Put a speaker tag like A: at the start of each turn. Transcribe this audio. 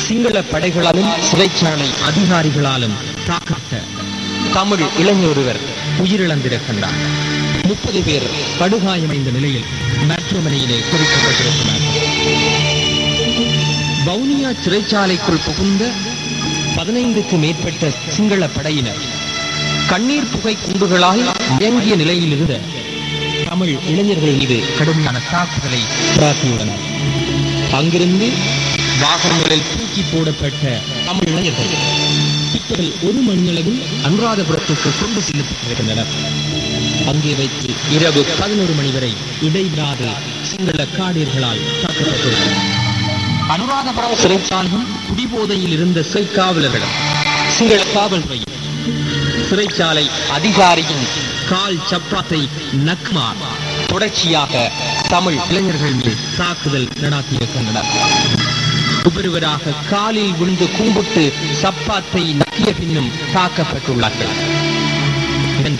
A: சிங்கள படைகளாலும் சிறைச்சாலை அதிகாரிகளாலும் தாக்கப்பட்ட தமிழ் இளைஞர் ஒருவர் உயிரிழந்திருக்கின்றார் முப்பது பேர் படுகாயமடைந்த நிலையில் மருத்துவமனையிலே குவிக்கப்பட்டிருக்கிறார் வவுனியா சிறைச்சாலைக்குள் புகுந்த பதினைந்துக்கு மேற்பட்ட சிங்கள படையினர் கண்ணீர் புகை குண்டுகளால் இயங்கிய நிலையில் இருந்த தமிழ் இளைஞர்கள் மீது கடுமையான தாக்குதலை பிரார்த்தியுள்ளனர் அங்கிருந்து வாகனங்களில் தூக்கி போடப்பட்ட தமிழ் இளைஞர்கள் பிற்பகல் ஒரு மணியளவில் அனுராதபுரத்துக்கு கொண்டு செல்லப்பட்டிருக்கின்றனர் அங்கே வைத்து இரவு பதினோரு மணி வரை இடைவிடாது சிங்கள காடியர்களால் தாக்கப்பட்டுள்ளனர் அனுராதபுரம் சிறைச்சாலையும் குடிபோதையில் இருந்த சிறைக்காவலர்களும் சிங்கள காவல்துறையும் சிறைச்சாலை அதிகாரியின் கால் சப்பாத்தை நக்மார் தொடர்ச்சியாக தமிழ் இளைஞர்கள் மீது தாக்குதல் நடாத்தியிருக்கின்றனர் ஒவ்வொருவராக காலில் விழுந்து கும்பிட்டு சப்பாத்தை நக்கிய பின்னும் தாக்கப்பட்டுள்ளார்கள் இதன்